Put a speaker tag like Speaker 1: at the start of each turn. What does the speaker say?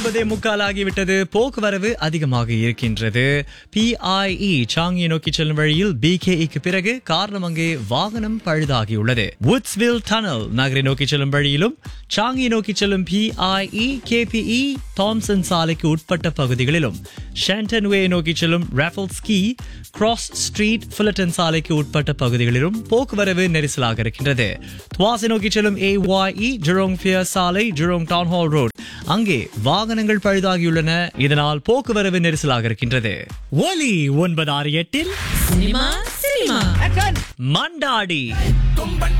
Speaker 1: ஒன்பதே முக்கால் ஆகிவிட்டது போக்குவரவு அதிகமாக இருக்கின்றது பிஐஇ சாங்கியை நோக்கி செல்லும் வழியில் பிகேஇக்கு பிறகு காரணம் அங்கே வாகனம் பழுதாகியுள்ளது வுட்ஸ்வில் டனல் நகரை நோக்கி செல்லும் வழியிலும் சாங்கியை நோக்கி செல்லும் பிஐஇ கேபிஇ தாம்சன் சாலைக்கு உட்பட்ட பகுதிகளிலும் ஷாண்டன் வே நோக்கி செல்லும் ராஃபல்ஸ்கி கிராஸ் ஸ்ட்ரீட் ஃபுல்லட்டன் சாலைக்கு உட்பட்ட பகுதிகளிலும் போக்குவரவு நெரிசலாக இருக்கின்றது துவாசை நோக்கி செல்லும் ஏஒய்இ ஜெரோங் ஃபியர் சாலை ஜெரோங் டவுன் ஹால் ரோட் அங்கே வாகனங்கள் பழுதாகியுள்ளன இதனால் போக்குவரவு நெரிசலாக இருக்கின்றது ஒலி ஒன்பது ஆறு எட்டில்
Speaker 2: சினிமா சினிமா
Speaker 1: மண்டாடி
Speaker 3: கொம்பன்